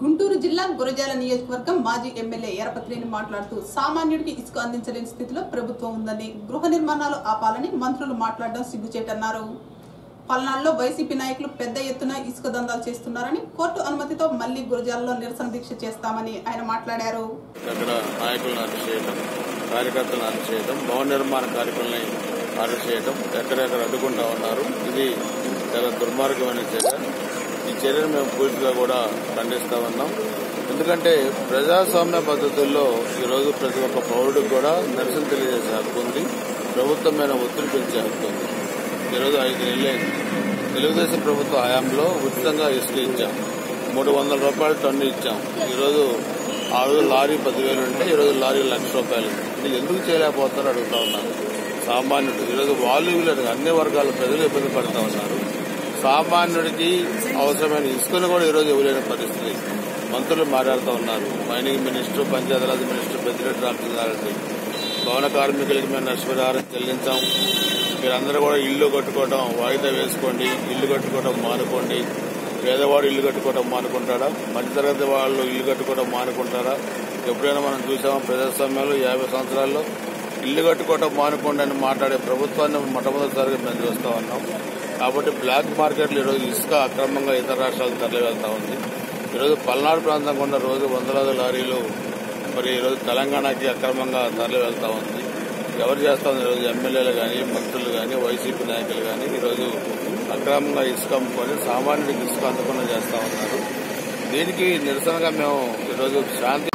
గుంటూరు జిల్లా గురజాల నియోజకవర్గం మాజీ ఎమ్మెల్యే ఎరపత్రిని మాట్లాడుతూ సామాన్యుడికి ఇసుక అందించలేని స్థితిలో ప్రభుత్వం ఉందని గృహ నిర్మాణాలు ఆపాలని మంత్రులు మాట్లాడడం సిగ్గుచేటన్నారు పల్నాడులో వైసీపీ నాయకులు పెద్ద ఎత్తున ఇసుక దందాలు చేస్తున్నారని కోర్టు అనుమతితో మళ్లీ గురజాలలో నిరసన దీక్ష చేస్తామని ఆయన మాట్లాడారు అక్కడ నాయకులను అరెస్ట్ చేయడం కార్యకర్తలను అరెస్ట్ చేయడం భవన నిర్మాణ కార్యకులని అరెస్ట్ చేయడం ఎక్కడెక్కడ అడ్డుకుంటా ఉన్నారు ఇది చాలా దుర్మార్గమైన చర్య ఈ చర్యను మేము పూర్తిగా కూడా ఖండిస్తా ఉన్నాం ఎందుకంటే ప్రజాస్వామ్య పద్ధతుల్లో ఈరోజు ప్రతి ఒక్క పౌరుడికి కూడా నిరసన తెలియజేసే హక్కు ఉంది ప్రభుత్వం మీద ఒత్తిడి పెంచే హక్కు ఉంది ఈరోజు ఐదు నెలలైంది తెలుగుదేశం ప్రభుత్వ హయాంలో ఉచితంగా ఇసుక ఇచ్చాం మూడు వందల రూపాయలు టన్ను ఇచ్చాం ఈరోజు ఆ రోజు లారీ పదివేలు ఉంటే ఈరోజు లారీ లక్ష రూపాయలు ఇది ఎందుకు చేయలేకపోతారో అడుగుతా ఉన్నాను సామాన్యుడు ఈరోజు వాళ్ళు వీళ్ళు అన్ని వర్గాల ప్రజలు ఇబ్బంది పడుతూ ఉన్నారు సామాన్యుడికి అవసరమైన ఇసుకను కూడా ఈరోజు ఇవ్వలేని పరిస్థితి మంత్రులు మాట్లాడుతూ ఉన్నారు mining minister panchayati raj minister Peddireddy Ramachandra Reddy భవన కార్మికులకి మేము నష్టపరిహారం చెల్లించాం మీరందరూ కూడా ఇల్లు కట్టుకోవడం వాయిదా వేసుకోండి ఇల్లు కట్టుకోవడం మానుకోండి పేదవాడు ఇల్లు కట్టుకోవడం మానుకుంటాడా మధ్యతరగతి వాళ్ళు ఇల్లు కట్టుకోవడం మానుకుంటారా ఎప్పుడైనా మనం చూసామా ప్రజాస్వామ్యంలో యాభై సంవత్సరాల్లో ఇల్లు కట్టుకోవడం మానుకోండి అని మాట్లాడే ప్రభుత్వాన్ని మొట్టమొదటిసారిగా మేము చూస్తా ఉన్నాం కాబట్టి బ్లాక్ మార్కెట్లు ఈరోజు ఇసుక అక్రమంగా ఇతర రాష్ట్రాలకు తరలి వెళ్తా ఉంది ఈరోజు పల్నాడు ప్రాంతం కూడా రోజు వందలాది లారీలు మరి ఈరోజు తెలంగాణకి అక్రమంగా తరలి వెళ్తా ఉంది ఎవరు చేస్తా ఉంది ఈరోజు ఎమ్మెల్యేలు కానీ మంత్రులు కానీ వైసీపీ నాయకులు కానీ ఈరోజు అక్రమంగా ఇసుక అమ్ముకొని సామాన్యుడికి ఇసుక అందకుండా చేస్తా ఉన్నారు దీనికి నిరసనగా మేము ఈరోజు శాంతి